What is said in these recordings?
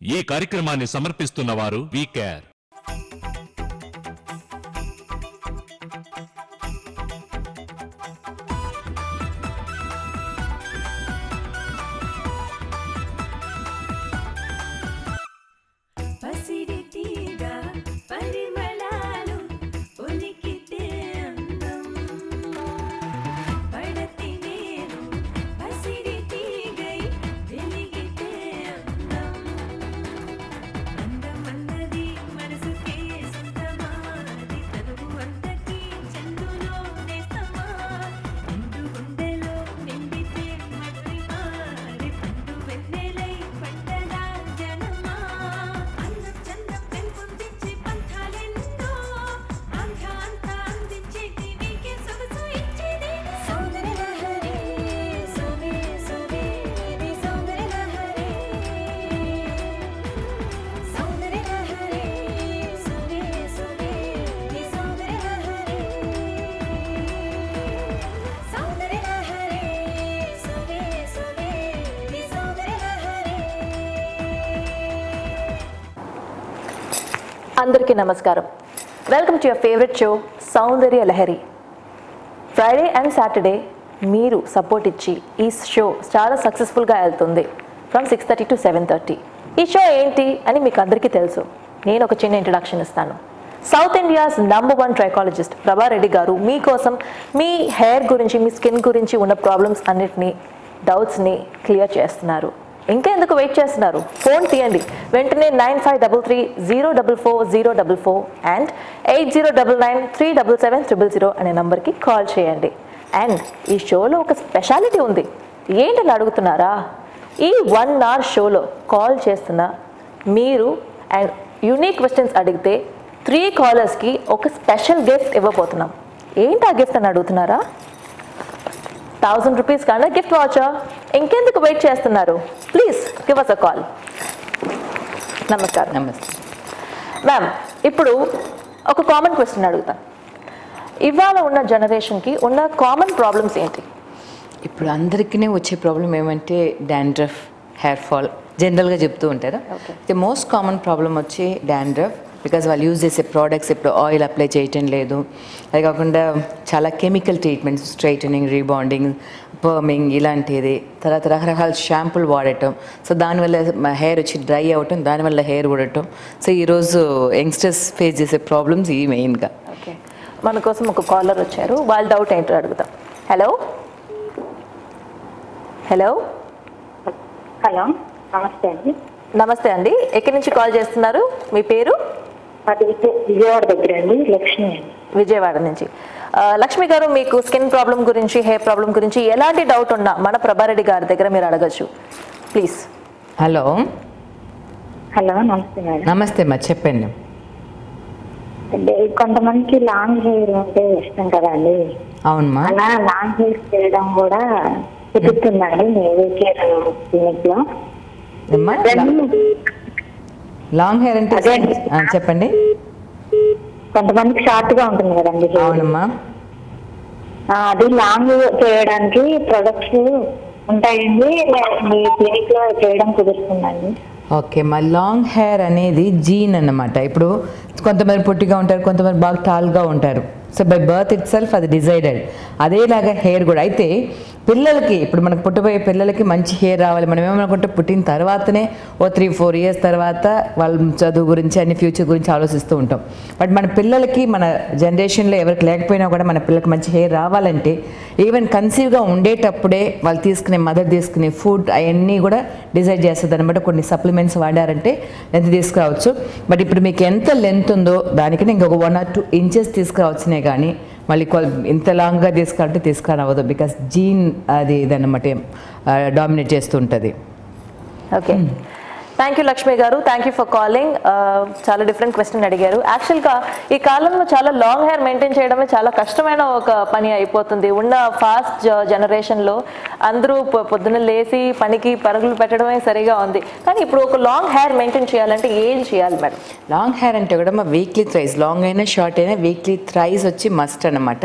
ఈ కార్యక్రమాన్ని సమర్పిస్తున్న వారు వి కేర్ పసిడితీగా పరిమళాలు ఉలికితే అందం పడతి నేను పసిడితీగై వెలిగితే అందం అందమన్నది మనసుకే సొంతమాది తనువు అంతకి చందులో నేస్తమా నిండు గుండెలో నిండితే మట్టి మారి పండు వెన్నెలై పంటలా జనమా అందం చందం పెంపొందించి పంథాలెన్నో ఆంధ్ర అంతా అందించేటి నీకే సొగసు ఇచ్చేది సౌందర్య లహరి సోమే సోమే నీ సౌందర్య లహరి సౌందర్య లహరి సోమే సోమే నీ సౌందర్య లహరి సౌందర్య లహరి సోమే సోమే నీ సౌందర్య లహరి అందరికీ నమస్కారం welcome to your favourite show Soundarya Lahari Friday and Saturday మీరు సపోర్ట్ ఇచ్చి ఈ షో చాలా సక్సెస్ఫుల్గా వెళ్తుంది from six thirty to seven thirty ఈ షో ఏంటి అని మీకు అందరికీ తెలుసు నేను ఒక చిన్న ఇంట్రడక్షన్ ఇస్తాను south India's number one trichologist ప్రభారెడ్డి గారు మీకోసం మీ హెయిర్ గురించి మీ స్కిన్ గురించి ఉన్న ప్రాబ్లమ్స్ అన్నిటినీ డౌట్స్ని క్లియర్ చేస్తున్నారు ఇంకా ఎందుకు వెయిట్ చేస్తున్నారు ఫోన్ తీయండి వెంటనే nine five double three zero double four zero double four and eight zero double nine three double seven triple zero అనే నంబర్కి కాల్ చేయండి అండ్ ఈ షోలో ఒక స్పెషాలిటీ ఉంది ఏంటని అడుగుతున్నారా ఈ వన్ అవర్ షోలో కాల్ చేస్తున్న మీరు అండ్ యూనిక్ క్వశ్చన్స్ అడిగితే త్రీ కాలర్స్కి ఒక స్పెషల్ గిఫ్ట్ ఇవ్వబోతున్నాం ఏంటి ఆ గిఫ్ట్ అని అడుగుతున్నారా థౌజండ్ రూపీస్ కన్నా గిఫ్ట్ వాచర్ ఇంకెందుకు వెయిట్ చేస్తున్నారు please give us a call నమస్కారం నమస్తే మ్యామ్ ఇప్పుడు ఒక కామన్ క్వశ్చన్ అడుగుతాను ఇవాళ ఉన్న జనరేషన్కి ఉన్న కామన్ ప్రాబ్లమ్స్ ఏంటి ఇప్పుడు అందరికీ వచ్చే ప్రాబ్లం ఏమంటే డాండ్రఫ్ హెయిర్ ఫాల్ జనరల్గా చెప్తూ ఉంటారు Okay. The most common problem వచ్చి డాండ్రఫ్ బికాజ్ వాళ్ళు యూజ్ చేసే ప్రోడక్ట్స్ ఇప్పుడు ఆయిల్ అప్లై చేయటం లేదు అది కాకుండా చాలా chemical treatments straightening rebonding perming ఇలాంటిది తర్వాత రకరకాల షాంపూలు వాడటం సో దానివల్ల హెయిర్ వచ్చి డ్రై అవ్వటం దానివల్ల హెయిర్ ఊడటం సో ఈరోజు యంగ్స్టర్స్ ఫేస్ చేసే ప్రాబ్లమ్స్ ఈ మెయిన్గా ఓకే మన కోసం ఒక కాలర్ వచ్చారు వాళ్ళ డౌట్ ఏంటో అడుగుతాం హలో హలో హలో నమస్తే అండి నమస్తే అండి ఎక్కడి నుంచి కాల్ చేస్తున్నారు మీ పేరు అది విజయ- విజయవాడ దగ్గర అండి లక్ష్మి అండి విజయవాడ నుంచి ఆ, లక్ష్మి గారు మీకు స్కిన్ ప్రాబ్లం గురించి హెయిర్ ప్రాబ్లం గురించి ఎలాంటి డౌట్ ఉన్నా మన ప్రభారెడ్డి గారి దగ్గర మీరు అడగచ్చు ప్లీజ్ హలో హలో నమస్తే మేడం నమస్తే మా చెప్పండి అంటే కొంతమందికి లాంగ్ హెయిర్ ఉంటే ఇష్టం కదండి అవునమ్మా అలా లాంగ్ హెయిర్ చేయడం కూడా కుదురుతుందండి మీ కేర్ క్లినిక్ లో అమ్మా లాంగ్ హెయిర్ అంటే అదే. ఆ, చెప్పండి కొంతమందికి షార్ట్ గా ఉంటుంది కదండి hair. అవునమ్మా ఆ, అది లాంగ్ చేయడానికి ప్రొడక్ట్స్ ఉంటాయండి మీ క్లినిక్ లో చేయడం కుదురుతుందండి ఓకే మా లాంగ్ హెయిర్ అనేది జీన్ అన్నమాట ఇప్పుడు కొంతమంది పొట్టిగా ఉంటారు కొంతమంది బాగా టాల్గా ఉంటారు so by birth it self అది డిసైడెడ్ అదేలాగా హెయిర్ కూడా అయితే పిల్లలకి ఇప్పుడు మనకు పుట్టబోయే పిల్లలకి మంచి హెయిర్ రావాలి మనం ఏమనుకుంటే పుట్టిన తర్వాతనే ఓ త్రీ ఫోర్ ఇయర్స్ తర్వాత వాళ్ళ చదువు గురించి అన్ని ఫ్యూచర్ గురించి ఆలోచిస్తూ ఉంటాం బట్ మన పిల్లలకి మన జనరేషన్లో ఎవరికి లేకపోయినా కూడా మన పిల్లలకి మంచి హెయిర్ రావాలంటే ఈవెన్ కన్సీవ్గా ఉండేటప్పుడే వాళ్ళు తీసుకునే మదర్ తీసుకునే ఫుడ్ అవన్నీ కూడా డిసైడ్ చేస్తుంది అనమాట కొన్ని సప్లిమెంట్స్ వాడారంటే లెంత్ తీసుకురావచ్చు బట్ ఇప్పుడు మీకు ఎంత లెంత్ ఉందో దానికి ఇంకొక వన్ ఆర్ టూ ఇంచెస్ తీసుకురావచ్చునే కానీ మళ్ళీ కొ- ఇంత లాంగ్గా తీసుకురావాలంటే తీసుకురావద్దు బికాస్ జీన్ అది ఇదన్నమాట డామినేట్ చేస్తుంటుంది ఓకే థ్యాంక్ యూ లక్ష్మి గారు థ్యాంక్ యూ ఫర్ కాలింగ్ చాలా డిఫరెంట్ క్వశ్చన్ అడిగారు యాక్చువల్గా ఈ కాలంలో చాలా లాంగ్ హెయిర్ మెయింటైన్ చేయడమే చాలా కష్టమైన ఒక పని అయిపోతుంది ఉన్న ఫాస్ట్ జనరేషన్లో అందరూ పొ- పొద్దున్న లేచి పనికి పరుగులు పెట్టడమే సరిగా ఉంది కానీ ఇప్పుడు ఒక లాంగ్ హెయిర్ మెయింటైన్ చేయాలంటే ఏం చేయాలి మేడం లాంగ్ హెయిర్ అంటే కూడా మా వీక్లీ థ్రైస్ లాంగ్ అయినా షార్ట్ అయినా వీక్లీ థ్రైస్ వచ్చి మస్ట్ అనమాట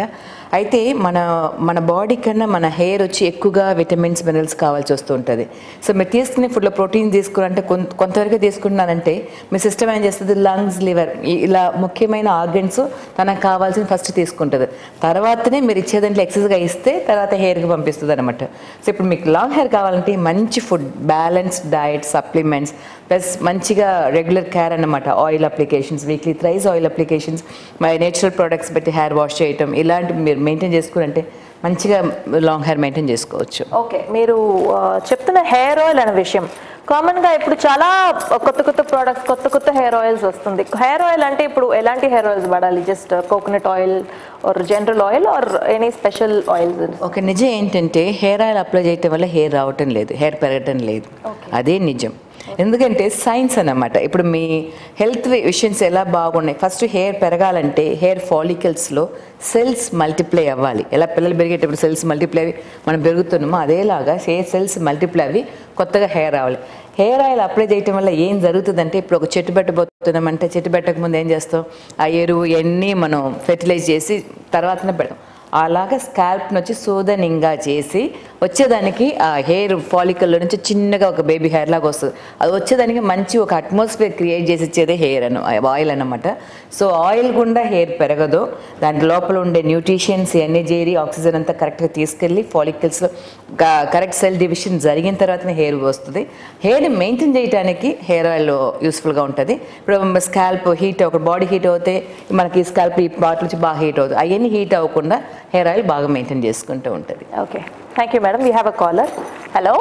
అయితే మన మన బాడీ కన్నా మన హెయిర్ వచ్చి ఎక్కువగా విటమిన్స్ మినరల్స్ కావాల్సి వస్తూ ఉంటుంది సో మీరు తీసుకునే ఫుడ్లో ప్రోటీన్ తీసుకున్నారంటే కొంత కొంతవరకు తీసుకుంటున్నారంటే మీ సిస్టమ్ ఏం చేస్తుంది లంగ్స్ లివర్ ఇలా ముఖ్యమైన ఆర్గన్స్ తనకు కావాల్సిన ఫస్ట్ తీసుకుంటుంది తర్వాతనే మీరు ఇచ్చే దాంట్లో ఎక్సెస్గా ఇస్తే తర్వాత హెయిర్కి పంపిస్తుంది అనమాట సో ఇప్పుడు మీకు లాంగ్ హెయిర్ కావాలంటే మంచి food balanced diet supplements plus మంచిగా రెగ్యులర్ కేర్ అన్నమాట oil applications weekly thrice oil applications my natural products పెట్టి హెయిర్ వాష్ చేయటం ఇలాంటివి మీరు మెయింటైన్ చేసుకుంటే మంచిగా లాంగ్ హెయిర్ మెయింటైన్ చేసుకోవచ్చు ఓకే మీరు ఆ, చెప్తున్న హెయిర్ ఆయిల్ అనే విషయం కామన్గా ఇప్పుడు చాలా కొత్త కొత్త ప్రోడక్ట్స్ కొత్త కొత్త హెయిర్ ఆయిల్స్ వస్తుంది హెయిర్ ఆయిల్ అంటే ఇప్పుడు ఎలాంటి హెయిర్ ఆయిల్స్ వాడాలి just coconut oil or general oil or any special oils ఒక నిజం ఏంటంటే హెయిర్ ఆయిల్ అప్లై చేయటం వల్ల హెయిర్ రావటం లేదు హెయిర్ పెరగటం లేదు అదే నిజం ఎందుకంటే సైన్స్ అన్నమాట ఇప్పుడు మీ హెల్త్ విషయన్స్ ఎలా బాగున్నాయి ఫస్ట్ హెయిర్ పెరగాలంటే హెయిర్ ఫాలికల్స్లో సెల్స్ మల్టిప్లై అవ్వాలి ఎలా పిల్లలు పెరిగేటప్పుడు సెల్స్ మల్టిప్లై అవి మనం పెరుగుతున్నామో అదేలాగా హెయిర్ సెల్స్ మల్టిప్లై అవి కొత్తగా హెయిర్ రావాలి హెయిర్ ఆయిల్ అప్లై చేయటం వల్ల ఏం జరుగుతుందంటే ఇప్పుడు ఒక చెట్టు పెట్టబోతున్నామంటే చెట్టు పెట్టక ముందు ఏం చేస్తాం ఆ ఎరువు ఇవన్నీ మనం ఫెర్టిలైజ్ చేసి తర్వాతనే పెడతాం అలాగా స్కాల్ప్ని వచ్చి సూదనింగా చేసి వచ్చేదానికి ఆ హెయిర్ ఫాలికల్లో నుంచి చిన్నగా ఒక బేబీ హెయిర్ లాగా వస్తుంది అది వచ్చేదానికి మంచి ఒక అట్మాస్ఫియర్ క్రియేట్ చేసి ఇచ్చేదే హెయిర్ అను ఆయిల్ అన్నమాట సో ఆయిల్ గుండా హెయిర్ పెరగదు దాని లోపల ఉండే న్యూట్రిషన్స్ ఇవన్నీ చేరి ఆక్సిజన్ అంతా కరెక్ట్గా తీసుకెళ్ళి ఫాలికల్స్లో కరెక్ట్ సెల్ డివిజన్ జరిగిన తర్వాతనే హెయిర్ వస్తుంది హెయిర్ మెయింటైన్ చేయడానికి హెయిర్ ఆయిల్ యూస్ఫుల్గా ఉంటుంది ఇప్పుడు స్కాల్ప్ హీట్ ఒక బాడీ హీట్ అవుతే మనకి స్కాల్ప్ ఈ పార్ట్ నుంచి బాగా హీట్ అవుతుంది అవన్నీ హీట్ అవ్వకుండా హెయిర్ ఆయిల్ బాగా మెయింటైన్ చేసుకుంటూ ఉంటుంది okay thank you madam we have a caller hello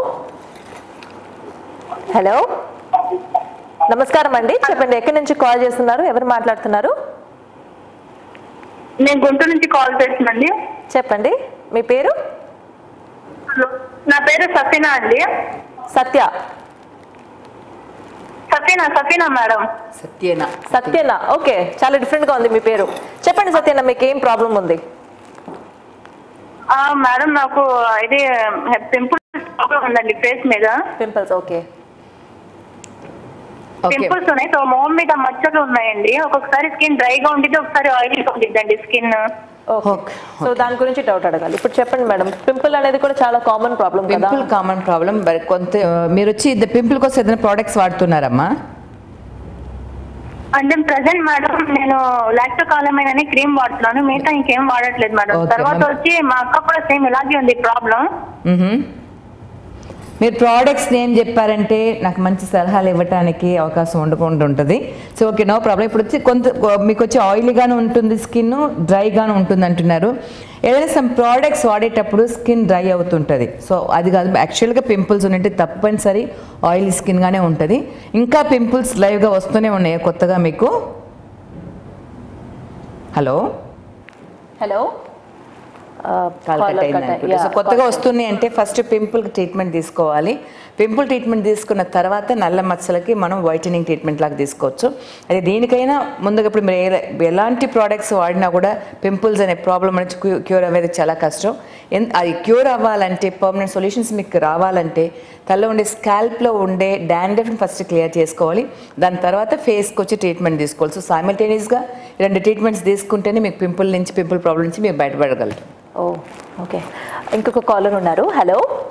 hello నమస్కారం అండి చెప్పండి ఎక్కడి నుంచి కాల్ చేస్తున్నారు ఎవరు మాట్లాడుతున్నారు నేను గుంటూరు నుంచి కాల్ చేస్తున్నాండి చెప్పండి మీ పేరు నా పేరు సఫీనా అండి సత్య సఫీనా సఫీనా మేడం సత్యేనా సత్యనా ఓకే చాలా డిఫరెంట్గా ఉంది మీ పేరు చెప్పండి సత్యనా మీకు ఏం ప్రాబ్లం ఉంది ఆ, మేడం నాకు ఇది పింపుల్స్ ప్రాబ్లం ఉందండి ఫేస్ మీద పింపుల్స్ ఓకే ఓకే పింపుల్స్ ఉన్నాయి సో మొహం మీద మచ్చలు ఉన్నాయండి ఒక్కొక్కసారి స్కిన్ డ్రైగా ఉండిద్ది ఒకసారి ఆయిల్గా ఉండిద్దండి స్కిన్ ఓకే Okay, సో దాని గురించి డౌట్ అడగాలి ఇప్పుడు చెప్పండి మేడం పింపుల్ అనేది కూడా చాలా కామన్ ప్రాబ్లం కదా పింపుల్ కామన్ ప్రాబ్లం బట్ కొంత మీరు వచ్చి పింపుల్ కోసం ఏదైనా ప్రోడక్ట్స్ వాడుతున్నారమ్మా అంటే ప్రెసెంట్ మేడం నేను లాక్టోకాలమైన్ అని క్రీమ్ వాడుతున్నాను మిగతా ఇంకేం వాడట్లేదు మేడం Okay, తర్వాత ma'am. వచ్చి మా అక్క కూడా సేమ్ ఇలాగే ఉంది ప్రాబ్లం మ్మ్హమ్. మీరు ప్రోడక్ట్స్ ఏం చెప్పారంటే నాకు మంచి సలహాలు ఇవ్వడానికి అవకాశం ఉండకుండా ఉంటుంది సో ఓకే నో ప్రాబ్లం ఇప్పుడు వచ్చి కొంత మీకు వచ్చి ఆయిలీగాను ఉంటుంది స్కిన్ డ్రైగాను ఉంటుంది అంటున్నారు ఏదైనా సమ్ ప్రోడక్ట్స్ వాడేటప్పుడు స్కిన్ డ్రై అవుతుంటుంది సో అది కాదు యాక్చువల్గా పింపుల్స్ ఉన్నట్టు తప్పనిసరి ఆయిలీ స్కిన్గానే ఉంటుంది ఇంకా పింపుల్స్ లైవ్గా వస్తూనే ఉన్నాయి కొత్తగా మీకు హలో హలో కాల్ కట్ అయింది అనుకుంటా. సో కొత్తగా వస్తున్నాయి అంటే ఫస్ట్ పింపుల్ ట్రీట్మెంట్ తీసుకోవాలి పింపుల్ ట్రీట్మెంట్ తీసుకున్న తర్వాత నల్ల మచ్చలకి మనం వైటనింగ్ ట్రీట్మెంట్ లాగా తీసుకోవచ్చు అది దేనికైనా ముందుగా ఇప్పుడు మీరు ఏ- ఎలాంటి ప్రోడక్ట్స్ వాడినా కూడా పింపుల్స్ అనే ప్రాబ్లం నుంచి క్యూ- క్యూర్ అవ్వేది చాలా కష్టం ఎన్- అది క్యూర్ అవ్వాలంటే పర్మనెంట్ సొల్యూషన్స్ మీకు రావాలంటే తలలో ఉండే స్కాల్ప్లో ఉండే డాండ్రఫ్ని ఫస్ట్ క్లియర్ చేసుకోవాలి దాని తర్వాత ఫేస్కి వచ్చి ట్రీట్మెంట్ తీసుకోవాలి సో సైమల్టేనియస్గా రెండు ట్రీట్మెంట్స్ తీసుకుంటేనే మీకు పింపుల్ నుంచి పింపుల్ ప్రాబ్లం నుంచి మీరు బయటపడగలరు ఓ ఓకే ఇంకొక కాలర్ ఉన్నారు హలో